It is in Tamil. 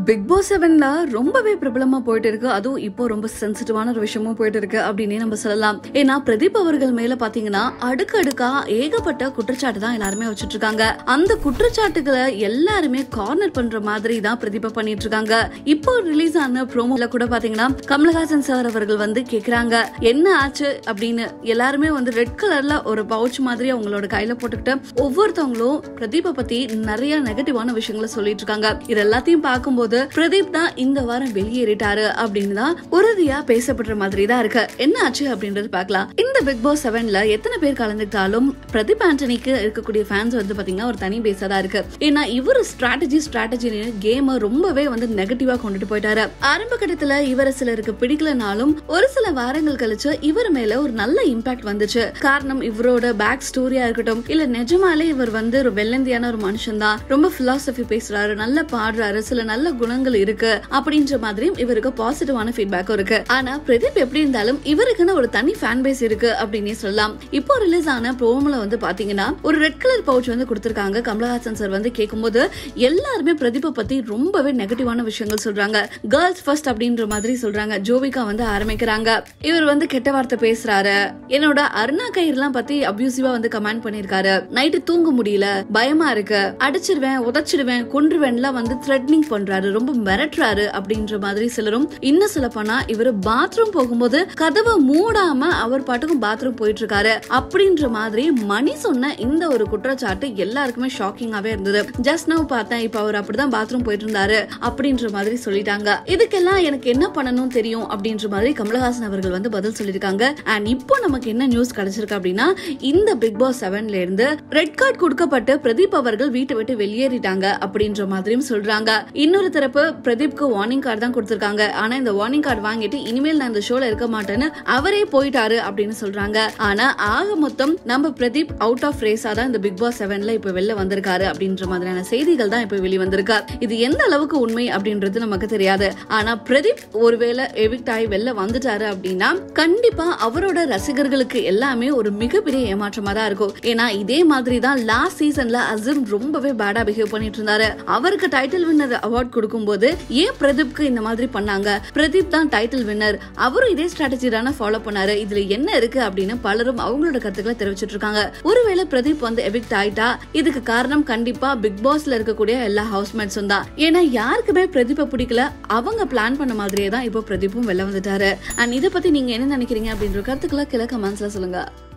பிக் பாஸ் செவன்ல ரொம்பவே பிரபலமா போயிட்டு இருக்கு அதுவும் இப்போ ரொம்ப சென்சிட்டிவான ஒரு விஷயமும் போயிட்டு இருக்கு அப்படின்னே நம்ம சொல்லலாம் ஏன்னா பிரதீப் அவர்கள் மேல பாத்தீங்கன்னா அடுக்கு அடுக்கா ஏகப்பட்ட குற்றச்சாட்டு தான் எல்லாருமே வச்சுட்டு இருக்காங்க அந்த குற்றச்சாட்டுகளை எல்லாருமே கார்னர் பண்ற மாதிரி தான் பிரதீபா பண்ணிட்டு இருக்காங்க இப்போ ரிலீஸ் ஆன ப்ரோமோல கூட பாத்தீங்கன்னா கமலஹாசன் சார் அவர்கள் வந்து கேக்குறாங்க என்ன ஆச்சு அப்படின்னு எல்லாருமே வந்து ரெட் கலர்ல ஒரு பவுச் மாதிரி அவங்களோட கையில போட்டுக்கிட்டு ஒவ்வொருத்தவங்களும் பிரதீபை பத்தி நிறைய நெகட்டிவான விஷயங்களை சொல்லிட்டு இருக்காங்க இது எல்லாத்தையும் பார்க்கும்போது பிரதீப் தான் இந்த வாரம் வெளியேறிட்டாரு அப்படின்னு தான் உறுதியா பேசப்படுற மாதிரி தான் இருக்கு என்ன ஆச்சு அப்படின்றது பார்க்கலாம் இந்த பிக் பாஸ் செவன்ல எத்தனை பேர் கலந்துக்கிட்டாலும் பிரதீப் ஆண்டனிக்கு இருக்கக்கூடிய ஃபேன்ஸ் வந்து பாத்தீங்கன்னா ஒரு தனி பேஸா தான் இருக்கு ஏன்னா இவர் ஸ்ட்ராட்டஜி ஸ்ட்ராட்டஜி கேம ரொம்பவே வந்து நெகட்டிவா கொண்டுட்டு போயிட்டாரு ஆரம்ப கட்டத்துல இவரை சிலருக்கு பிடிக்கலனாலும் ஒரு சில வாரங்கள் கழிச்சு இவர் மேல ஒரு நல்ல இம்பாக்ட் வந்துச்சு காரணம் இவரோட பேக் ஸ்டோரியா இருக்கட்டும் இல்ல நிஜமாலே இவர் வந்து ஒரு வெள்ளந்தியான ஒரு மனுஷன் தான் ரொம்ப பிலாசபி பேசுறாரு நல்லா பாடுறாரு சில நல்ல குணங்கள் இருக்கு அப்படின்ற மாதிரியும் இவருக்கு பாசிட்டிவான ஃபீட்பேக்கும் இருக்கு ஆனா பிரதீப் எப்படி இருந்தாலும் இவருக்குன்னு ஒரு தனி ஃபேன் பேஸ் இருக்கு அப்படின்னே சொல்லலாம் இப்போ ரிலீஸ் ஆன ப்ரோமோல வந்து பாத்தீங்கன்னா ஒரு ரெட் கலர் பவுச் வந்து கொடுத்திருக்காங்க கமலஹாசன் சார் வந்து கேட்கும்போது எல்லாருமே பிரதீப்பை பத்தி ரொம்பவே நெகட்டிவான விஷயங்கள் சொல்றாங்க கேர்ள்ஸ் ஃபர்ஸ்ட் அப்படின்ற மாதிரி சொல்றாங்க ஜோவிகா வந்து ஆரம்பிக்கிறாங்க இவர் வந்து கெட்ட வார்த்தை பேசுறாரு என்னோட அருணா கயிறுலாம் பத்தி அபியூசிவா வந்து கமெண்ட் பண்ணிருக்காரு நைட்டு தூங்க முடியல பயமா இருக்கு அடிச்சிருவேன் உதச்சிடுவேன் கொன்றுவேன்லாம் வந்து த்ரெட்னிங் பண்றாரு ரொம்ப மிரட்டுறாரு அப்படின்ற மாதிரி சிலரும் இன்னும் சொல்ல போனா இவர் பாத்ரூம் போகும்போது கதவை மூடாம அவர் பாட்டுக்கும் பாத்ரூம் போயிட்டு இருக்காரு அப்படின்ற மாதிரி மணி சொன்ன இந்த ஒரு குற்றச்சாட்டு எல்லாருக்குமே ஷாக்கிங்காவே இருந்தது ஜஸ்ட் நவ் பார்த்தேன் இப்ப அவர் அப்படிதான் பாத்ரூம் போயிட்டு இருந்தாரு அப்படின்ற மாதிரி சொல்லிட்டாங்க இதுக்கெல்லாம் எனக்கு என்ன பண்ணணும் தெரியும் அப்படின்ற மாதிரி கமலஹாசன் அவர்கள் வந்து பதில் சொல்லியிருக்காங்க அண்ட் இப்போ நமக்கு என்ன நியூஸ் கிடைச்சிருக்கு அப்படின்னா இந்த பிக் பாஸ் செவன்ல இருந்து ரெட் கார்டு கொடுக்கப்பட்டு பிரதீப் அவர்கள் வீட்டை விட்டு வெளியேறிட்டாங்க அப்படின்ற மாதிரியும் சொல்றாங்க இன்னொரு தரப்பு பிரதீப்க்கு வார்னிங் கார்டு தான் கொடுத்திருக்காங்க ஆனா இந்த வார்னிங் கார்டு வாங்கிட்டு இனிமேல் நான் இந்த ஷோல இருக்க மாட்டேன்னு அவரே போயிட்டாரு அப்படின்னு சொல்றாங்க ஆனா ஆக மொத்தம் நம்ம பிரதீப் அவுட் ஆஃப் ரேஸா தான் இந்த பிக் பாஸ் செவன்ல இப்ப வெளில வந்திருக்காரு அப்படின்ற மாதிரியான செய்திகள் தான் இப்ப வெளிவந்திருக்கு இது எந்த அளவுக்கு உண்மை அப்படின்றது நமக்கு தெரியாது ஆனா பிரதீப் ஒருவேளை எவிக்ட் ஆகி வெளில வந்துட்டாரு அப்படின்னா கண்டிப்பா அவரோட ரசிகர்களுக்கு எல்லாமே ஒரு மிகப்பெரிய ஏமாற்றமா தான் இருக்கும் ஏன்னா இதே மாதிரி தான் லாஸ்ட் சீசன்ல அசிம் ரொம்பவே பேடா பிஹேவ் பண்ணிட்டு இருந்தாரு அவருக்கு டைட்டில் வின்னர் அவார்ட் கொடுக்கும்போது ஏன் பிரதீப்க்கு இந்த மாதிரி பண்ணாங்க பிரதீப் தான் டைட்டில் வின்னர் அவரும் இதே ஸ்ட்ராட்டஜி தானே ஃபாலோ பண்ணாரு இதுல என்ன இருக்கு அப்படின்னு பலரும் அவங்களோட கருத்துக்களை தெரிவிச்சிட்டு இருக்காங்க ஒருவேளை பிரதீப் வந்து எவிக்ட் ஆயிட்டா இதுக்கு காரணம் கண்டிப்பா பிக் பாஸ்ல இருக்கக்கூடிய எல்லா ஹவுஸ்மேட்ஸும் தான் ஏன்னா யாருக்குமே பிரதீப்பை பிடிக்கல அவங்க பிளான் பண்ண மாதிரியே தான் இப்போ பிரதீப்பும் வெளில வந்துட்டாரு அண்ட் இதை பத்தி நீங்க என்ன நினைக்கிறீங்க அப்படின்ற கருத்துக்களை கீழே கமெண்ட்ஸ்ல சொல்லுங்க